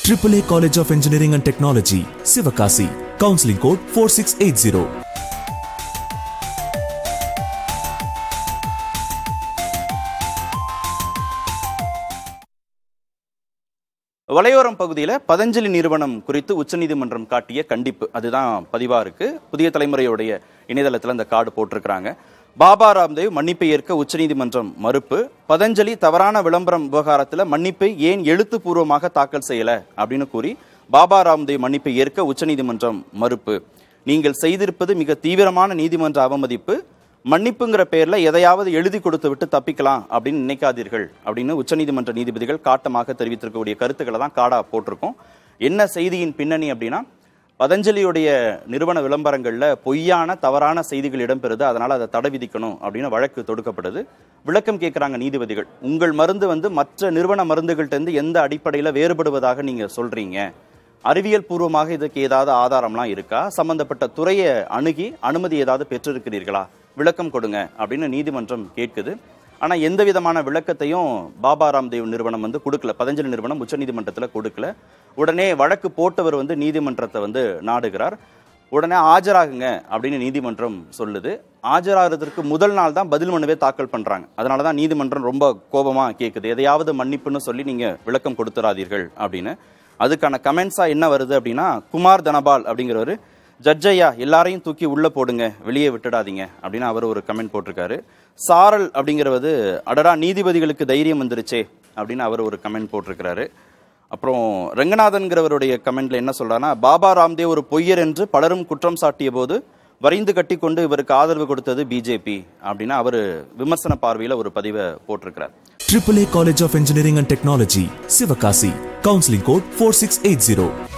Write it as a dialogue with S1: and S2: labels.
S1: AAA College of Engineering and Technology, Sivakasi. Counseling code 4680.
S2: வலையோரம் பகுதியில் பதஞ்சலி நிறுவனம் குறித்து உச்சநீதிமன்றம் காட்டிய கண்டிப்பு அதுதான் பதிவா இருக்கு புதிய தலைமுறையுடைய இணையதளத்தில் அந்த கார்டு போட்டிருக்கிறாங்க பாபா ராம்தேவ் மன்னிப்பை ஏற்க உச்சநீதிமன்றம் மறுப்பு பதஞ்சலி தவறான விளம்பரம் விவகாரத்தில் மன்னிப்பை ஏன் எழுத்துப்பூர்வமாக தாக்கல் செய்யல அப்படின்னு கூறி பாபா ராம்தேவ் மன்னிப்பை ஏற்க உச்சநீதிமன்றம் மறுப்பு நீங்கள் செய்திருப்பது மிக தீவிரமான நீதிமன்ற அவமதிப்பு மன்னிப்புங்கிற பேர்ல எதையாவது எழுதி கொடுத்து விட்டு தப்பிக்கலாம் அப்படின்னு நினைக்காதீர்கள் அப்படின்னு உச்சநீதிமன்ற நீதிபதிகள் காட்டமாக தெரிவித்திருக்கக்கூடிய கருத்துக்களை தான் காடா போட்டிருக்கோம் என்ன செய்தியின் பின்னணி அப்படின்னா பதஞ்சலியுடைய நிறுவன விளம்பரங்கள்ல பொய்யான தவறான செய்திகள் இடம்பெறுது அதனால அதை தடை விதிக்கணும் அப்படின்னு வழக்கு தொடுக்கப்படுது விளக்கம் கேட்குறாங்க நீதிபதிகள் உங்கள் மருந்து வந்து மற்ற நிறுவன மருந்துகள்ட்ட இருந்து எந்த அடிப்படையில் வேறுபடுவதாக நீங்க சொல்றீங்க அறிவியல் பூர்வமாக இதுக்கு ஏதாவது ஆதாரம்லாம் இருக்கா சம்பந்தப்பட்ட துறையை அணுகி அனுமதி ஏதாவது பெற்றிருக்கிறீர்களா விளக்கம் கொடுங்க அப்படின்னு நீதிமன்றம் கேட்குது ஆனா எந்த விதமான விளக்கத்தையும் பாபா ராம்தேவ் நிறுவனம் வந்து கொடுக்கல பதஞ்சலி நிறுவனம் உச்சநீதிமன்றத்துல கொடுக்கல உடனே வழக்கு போட்டவர் வந்து நீதிமன்றத்தை வந்து நாடுகிறார் உடனே ஆஜராகுங்க அப்படின்னு நீதிமன்றம் சொல்லுது ஆஜராகிறதுக்கு முதல் நாள் தான் பதில் மனுவே தாக்கல் பண்றாங்க அதனால தான் நீதிமன்றம் ரொம்ப கோபமா கேட்குது எதையாவது மன்னிப்புன்னு சொல்லி நீங்க விளக்கம் கொடுத்துறாதீர்கள் அப்படின்னு அதுக்கான கமெண்ட்ஸா என்ன வருது அப்படின்னா குமார் தனபால் அப்படிங்கிறவர் ஜட்ஜையா எல்லாரையும் தூக்கி உள்ள போடுங்க வெளியே விட்டுடாதீங்க அப்படின்னு அவர் ஒரு கமெண்ட் போட்டிருக்காரு சாரல் அப்படிங்கிறது அடடா நீதிபதிகளுக்கு தைரியம் வந்துருச்சே அப்படின்னு அவர் ஒரு கமெண்ட் போட்டிருக்கிறாரு அப்புறம் ரங்கநாதன்கிறவருடைய கமெண்ட்ல என்ன சொல்றாருன்னா பாபா ராம்தேவ் ஒரு பொய்யர் என்று பலரும் குற்றம் சாட்டிய போது வரைந்து கட்டி கொண்டு இவருக்கு ஆதரவு கொடுத்தது பிஜேபி அப்படின்னு அவர் விமர்சன பார்வையில ஒரு பதிவை போட்டிருக்கிறார்
S1: AAA College of Engineering and Technology, Sivakasi. Counseling code 4680.